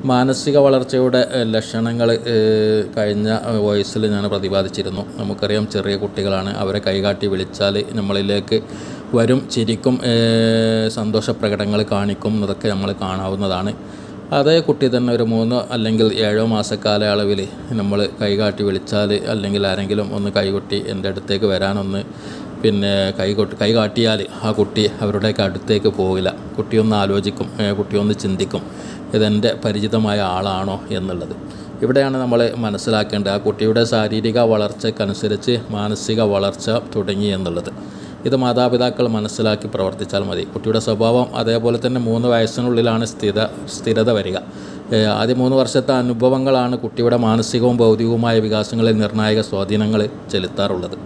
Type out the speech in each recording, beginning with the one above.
മാനസിക വളർച്ചയുടെ ലക്ഷണങ്ങൾ കഴിഞ്ഞ വോയിസിൽ ഞാൻ പ്രതിപാദിച്ചിരുന്നു നമുക്കറിയാം ചെറിയ കുട്ടികളാണ് അവരെ കൈകാട്ടി വിളിച്ചാൽ നമ്മളിലേക്ക് വരും ചിരിക്കും ഏഹ് സന്തോഷ പ്രകടനങ്ങൾ കാണിക്കും എന്നതൊക്കെ നമ്മൾ കാണാവുന്നതാണ് അതേ കുട്ടി തന്നെ ഒരു മൂന്നോ അല്ലെങ്കിൽ ഏഴോ മാസ കാലയളവിൽ നമ്മൾ കൈകാട്ടി വിളിച്ചാൽ അല്ലെങ്കിൽ ആരെങ്കിലും ഒന്ന് കൈകൊട്ടി എൻ്റെ അടുത്തേക്ക് വരാനൊന്ന് പിന്നെ കൈ കൊട്ടി കൈ കാട്ടിയാൽ ആ കുട്ടി അവരുടെയൊക്കെ അടുത്തേക്ക് പോകില്ല കുട്ടിയൊന്ന് ആലോചിക്കും ഏഹ് കുട്ടിയൊന്ന് ചിന്തിക്കും ഇതെൻ്റെ പരിചിതമായ ആളാണോ എന്നുള്ളത് ഇവിടെയാണ് നമ്മൾ മനസ്സിലാക്കേണ്ടത് ആ കുട്ടിയുടെ ശാരീരിക വളർച്ചയ്ക്കനുസരിച്ച് മാനസിക വളർച്ച തുടങ്ങി എന്നുള്ളത് ഇത് മാതാപിതാക്കൾ മനസ്സിലാക്കി പ്രവർത്തിച്ചാൽ മതി കുട്ടിയുടെ സ്വഭാവം അതേപോലെ തന്നെ മൂന്ന് വയസ്സിനുള്ളിലാണ് സ്ഥിര സ്ഥിരത വരിക ഏഹ് ആദ്യ മൂന്ന് വർഷത്തെ അനുഭവങ്ങളാണ് കുട്ടിയുടെ മാനസികവും ഭൗതികവുമായ വികാസങ്ങളിൽ നിർണായക സ്വാധീനങ്ങൾ ചെലുത്താറുള്ളത്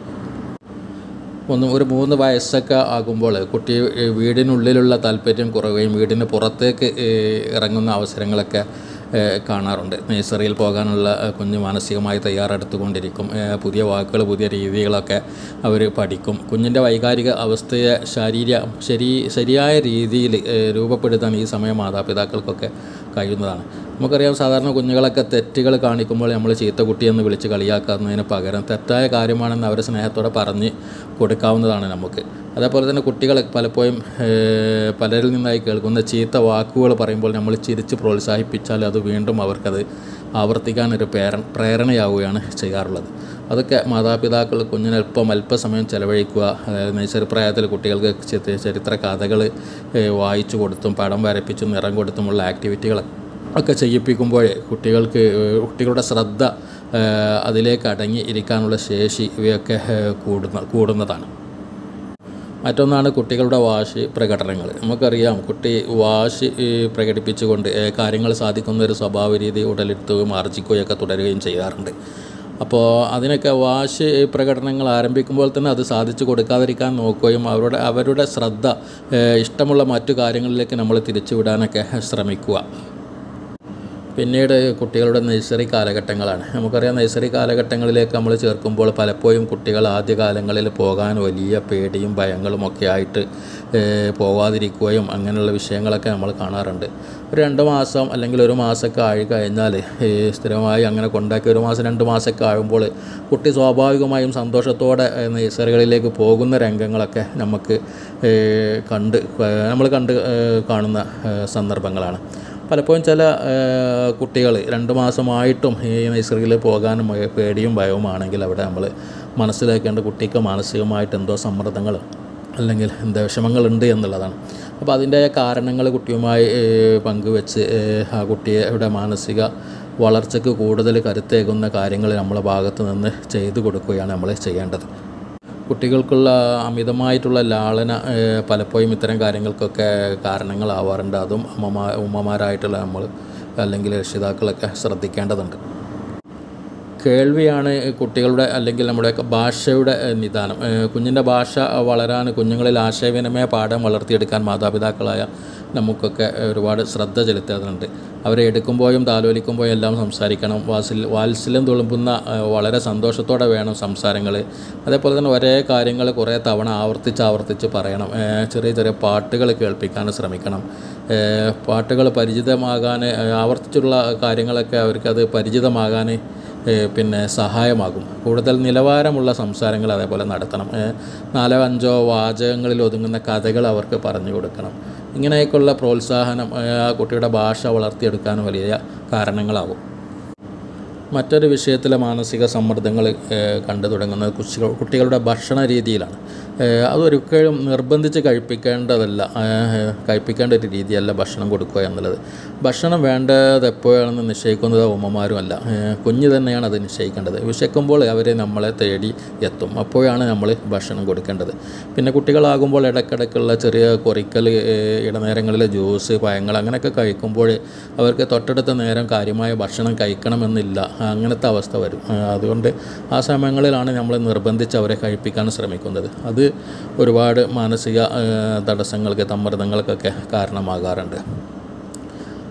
ഒന്ന് ഒരു മൂന്ന് വയസ്സൊക്കെ ആകുമ്പോൾ കുട്ടി ഏഹ് വീടിനുള്ളിലുള്ള താല്പര്യം കുറയുകയും വീടിന് പുറത്തേക്ക് ഏഹ് ഇറങ്ങുന്ന അവസരങ്ങളൊക്കെ ഏഹ് കാണാറുണ്ട് നേഴ്സറിയിൽ പോകാനുള്ള ഏഹ് കുഞ്ഞ് മാനസികമായി തയ്യാറെടുത്തുകൊണ്ടിരിക്കും ഏഹ് പുതിയ വാക്കുകൾ പുതിയ രീതികളൊക്കെ അവർ പഠിക്കും കുഞ്ഞിൻ്റെ വൈകാരിക അവസ്ഥയെ ശാരീര ശരി ശരിയായ രീതിയിൽ ഏഹ് രൂപപ്പെടുത്താൻ ഈ സമയം മാതാപിതാക്കൾക്കൊക്കെ കഴിയുന്നതാണ് നമുക്കറിയാം സാധാരണ കുഞ്ഞുങ്ങളൊക്കെ തെറ്റുകൾ കാണിക്കുമ്പോൾ നമ്മൾ ചീത്ത കുട്ടിയെന്ന് വിളിച്ച് കളിയാക്കുന്നതിന് പകരം തെറ്റായ കാര്യമാണെന്ന് അവർ സ്നേഹത്തോടെ പറഞ്ഞ് കൊടുക്കാവുന്നതാണ് നമുക്ക് അതേപോലെ തന്നെ കുട്ടികൾ പലപ്പോഴും ഏഹ്, പലരിൽ നിന്നായി കേൾക്കുന്ന ചീത്ത വാക്കുകൾ പറയുമ്പോൾ നമ്മൾ ചിരിച്ച് പ്രോത്സാഹിപ്പിച്ചാൽ അത് വീണ്ടും അവർക്കത് ആവർത്തിക്കാനൊരു പ്രേര പ്രേരണയാവുകയാണ് ചെയ്യാറുള്ളത് അതൊക്കെ മാതാപിതാക്കൾ കുഞ്ഞിന് അല്പം അല്പസമയം ചെലവഴിക്കുക അതായത് നഴ്സറി പ്രായത്തിൽ കുട്ടികൾക്ക് ചി- ചരിത്ര കഥകൾ വായിച്ചു കൊടുത്തും പടം വരപ്പിച്ചും നിറം കൊടുത്തുമുള്ള ആക്ടിവിറ്റികൾ ഒക്കെ ചെയ്യിപ്പിക്കുമ്പോൾ കുട്ടികൾക്ക് ഏഹ്, കുട്ടികളുടെ ശ്രദ്ധ ഏഹ്, അതിലേക്ക് അടങ്ങി ഇരിക്കാനുള്ള ശേഷി ഇവയൊക്കെ ഏഹ്, കൂടുന്ന കൂടുന്നതാണ് മറ്റൊന്നാണ് കുട്ടികളുടെ വാശി പ്രകടനങ്ങൾ നമുക്കറിയാം കുട്ടി വാശി ഏ, പ്രകടിപ്പിച്ചുകൊണ്ട് ഏ, കാര്യങ്ങൾ സാധിക്കുന്ന ഒരു സ്വഭാവ രീതി ഉടലെടുത്തുകയും ആർജിക്കുകയും ഒക്കെ തുടരുകയും ചെയ്യാറുണ്ട് അപ്പോൾ അതിനൊക്കെ വാശി പ്രകടനങ്ങൾ ആരംഭിക്കുമ്പോൾ തന്നെ അത് സാധിച്ചു കൊടുക്കാതിരിക്കാൻ നോക്കുകയും അവരുടെ അവരുടെ ശ്രദ്ധ ഏ, ഇഷ്ടമുള്ള മറ്റു കാര്യങ്ങളിലേക്ക് നമ്മൾ തിരിച്ചുവിടാനൊക്കെ ശ്രമിക്കുക പിന്നീട് കുട്ടികളുടെ നഴ്സറി കാലഘട്ടങ്ങളാണ് നമുക്കറിയാം നഴ്സറി കാലഘട്ടങ്ങളിലേക്ക് നമ്മൾ ചേർക്കുമ്പോൾ പലപ്പോഴും കുട്ടികൾ ആദ്യകാലങ്ങളിൽ പോകാൻ വലിയ പേടിയും ഭയങ്ങളും ഒക്കെ ആയിട്ട് ഏഹ്, പോകാതിരിക്കുകയും അങ്ങനെയുള്ള വിഷയങ്ങളൊക്കെ നമ്മൾ കാണാറുണ്ട് ഒരു രണ്ട് മാസം അല്ലെങ്കിൽ ഒരു മാസമൊക്കെ ആയി കഴിഞ്ഞാൽ ഈ സ്ഥിരമായി അങ്ങനെ കൊണ്ടാക്കി ഒരു മാസം രണ്ട് മാസമൊക്കെ ആകുമ്പോൾ കുട്ടി സ്വാഭാവികമായും സന്തോഷത്തോടെ ഏഹ്, നഴ്സറികളിലേക്ക് പോകുന്ന രംഗങ്ങളൊക്കെ നമുക്ക് ഏഹ്, കണ്ട് നമ്മൾ കണ്ട് ഏഹ്, കാണുന്ന ഏഹ്, സന്ദർഭങ്ങളാണ് പലപ്പോഴും ചില കുട്ടികൾ രണ്ട് മാസമായിട്ടും ഈ നഴ്സറിയിൽ പോകാനും ഭയ- പേടിയും ഭയവുമാണെങ്കിൽ അവിടെ നമ്മൾ മനസ്സിലാക്കേണ്ട കുട്ടിക്ക് മാനസികമായിട്ട് എന്തോ സമ്മർദ്ദങ്ങൾ അല്ലെങ്കിൽ എന്താ വിഷമങ്ങളുണ്ട് എന്നുള്ളതാണ് അപ്പോൾ അതിൻ്റെ കാരണങ്ങൾ കുട്ടിയുമായി ഏഹ്, പങ്കുവെച്ച് ഏഹ്, ആ കുട്ടിയുടെ മാനസിക വളർച്ചയ്ക്ക് കൂടുതൽ കരുത്തേകുന്ന കാര്യങ്ങൾ നമ്മളെ ഭാഗത്ത് നിന്ന് ചെയ്തു കൊടുക്കുകയാണ് നമ്മൾ ചെയ്യേണ്ടത് കുട്ടികൾക്കുള്ള അമിതമായിട്ടുള്ള ലാളന ഏഹ്, പലപ്പോഴും ഇത്തരം കാര്യങ്ങൾക്കൊക്കെ കാരണങ്ങളാവാറുണ്ട് അതും അമ്മമാ ഉമ്മമാരായിട്ടുള്ള നമ്മൾ അല്ലെങ്കിൽ രക്ഷിതാക്കളൊക്കെ ശ്രദ്ധിക്കേണ്ടതുണ്ട് കേൾവിയാണ് കുട്ടികളുടെ അല്ലെങ്കിൽ നമ്മുടെയൊക്കെ ഭാഷയുടെ ഏഹ്, നിദാനം ഏഹ്, കുഞ്ഞിൻ്റെ ഭാഷ വളരാൻ കുഞ്ഞുങ്ങളിൽ ആശയവിനിമയ പാഠം വളർത്തിയെടുക്കാൻ മാതാപിതാക്കളായ നമുക്കൊക്കെ ഒരുപാട് ശ്രദ്ധ ചെലുത്തേണ്ടതുണ്ട് അവരെ എടുക്കുമ്പോഴും താലോലിക്കുമ്പോഴും എല്ലാം സംസാരിക്കണം വാത്സല്യ വാത്സല്യം തുളുമ്പുന്ന ഏഹ്, വളരെ സന്തോഷത്തോടെ വേണം സംസാരങ്ങൾ അതേപോലെ തന്നെ ഒരേ കാര്യങ്ങൾ കുറേ തവണ ആവർത്തിച്ച് ആവർത്തിച്ച് പറയണം ഏഹ്, ചെറിയ ചെറിയ പാട്ടുകൾ കേൾപ്പിക്കാൻ ശ്രമിക്കണം ഏഹ്, പാട്ടുകൾ പരിചിതമാകാൻ ഏഹ്, ആവർത്തിച്ചുള്ള കാര്യങ്ങളൊക്കെ അവർക്കത് പരിചിതമാകാൻ ഏഹ് പിന്നെ സഹായമാകും കൂടുതൽ നിലവാരമുള്ള സംസാരങ്ങൾ അതേപോലെ നടത്തണം ഏഹ് നാലോ അഞ്ചോ വാചകങ്ങളിൽ ഒതുങ്ങുന്ന കഥകൾ അവർക്ക് പറഞ്ഞു കൊടുക്കണം ഇങ്ങനെയൊക്കെയുള്ള പ്രോത്സാഹനം ഏഹ് ആ കുട്ടിയുടെ ഭാഷ വളർത്തിയെടുക്കാൻ വലിയ കാരണങ്ങളാകും മറ്റൊരു വിഷയത്തിലെ മാനസിക സമ്മർദ്ദങ്ങൾ ഏഹ്, കണ്ടു തുടങ്ങുന്നത് കുച്ചികൾ കുട്ടികളുടെ ഭക്ഷണ രീതിയിലാണ് ഏഹ്, അതൊരിക്കലും നിർബന്ധിച്ച് കഴിപ്പിക്കേണ്ടതല്ല ഏഹ്, കഴിപ്പിക്കേണ്ട ഒരു രീതിയല്ല ഭക്ഷണം കൊടുക്കുക എന്നുള്ളത് ഭക്ഷണം വേണ്ടത് എപ്പോഴാണെന്ന് നിശ്ചയിക്കുന്നത് ഉമ്മമാരുമല്ല ഏഹ്, കുഞ്ഞ് തന്നെയാണ് അത് നിശ്ചയിക്കേണ്ടത് വിശക്കുമ്പോൾ അവർ നമ്മളെ തേടി എത്തും അപ്പോഴാണ് നമ്മൾ ഭക്ഷണം കൊടുക്കേണ്ടത് പിന്നെ കുട്ടികളാകുമ്പോൾ ഇടയ്ക്കിടയ്ക്കുള്ള ചെറിയ കൊറിക്കൽ ഏഹ്, ഇടനേരങ്ങളിലെ ജ്യൂസ് പഴങ്ങൾ അങ്ങനെയൊക്കെ കഴിക്കുമ്പോൾ അവർക്ക് തൊട്ടടുത്ത നേരം കാര്യമായ ഭക്ഷണം കഴിക്കണമെന്നില്ല അങ്ങനത്തെ അവസ്ഥ വരും ആ, അതുകൊണ്ട് ആ സമയങ്ങളിലാണ് നമ്മൾ നിർബന്ധിച്ച് അവരെ കഴിപ്പിക്കാൻ ശ്രമിക്കുന്നത് അത് ഒരുപാട് മാനസിക ആ, തടസ്സങ്ങൾക്ക് സമ്മർദ്ദങ്ങൾക്കൊക്കെ കാരണമാകാറുണ്ട്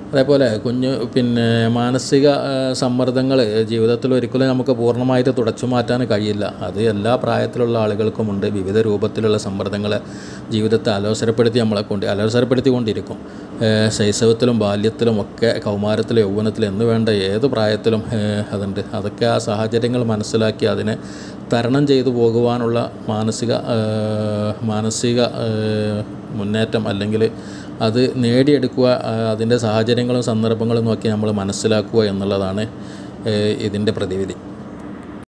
അതേപോലെ കുഞ്ഞ് പിന്നെ മാനസിക സമ്മർദ്ദങ്ങൾ ജീവിതത്തിൽ ഒരിക്കലും നമുക്ക് പൂർണ്ണമായിട്ട് തുടച്ചു മാറ്റാൻ കഴിയില്ല അത് എല്ലാ പ്രായത്തിലുള്ള ആളുകൾക്കുമുണ്ട് വിവിധ രൂപത്തിലുള്ള സമ്മർദ്ദങ്ങൾ ജീവിതത്തെ അലോസരപ്പെടുത്തി നമ്മളെ കൊണ്ട് അലോസരപ്പെടുത്തിക്കൊണ്ടിരിക്കും ഏഹ് ശൈശവത്തിലും ബാല്യത്തിലും ഒക്കെ കൗമാരത്തിലും യൗവനത്തിലും എന്ന് വേണ്ട ഏത് പ്രായത്തിലും ഏഹ് അതുണ്ട് അതൊക്കെ ആ സാഹചര്യങ്ങൾ മനസ്സിലാക്കി അതിനെ തരണം ചെയ്തു പോകുവാനുള്ള മാനസിക ഏഹ് മാനസിക ഏഹ് മുന്നേറ്റം അല്ലെങ്കിൽ അത് നേടിയെടുക്കുക ആ, അതിൻ്റെ സാഹചര്യങ്ങളും സന്ദർഭങ്ങളും നോക്കി നമ്മൾ മനസ്സിലാക്കുക എന്നുള്ളതാണ് ഏഹ് ഇതിൻ്റെ പ്രതിവിധി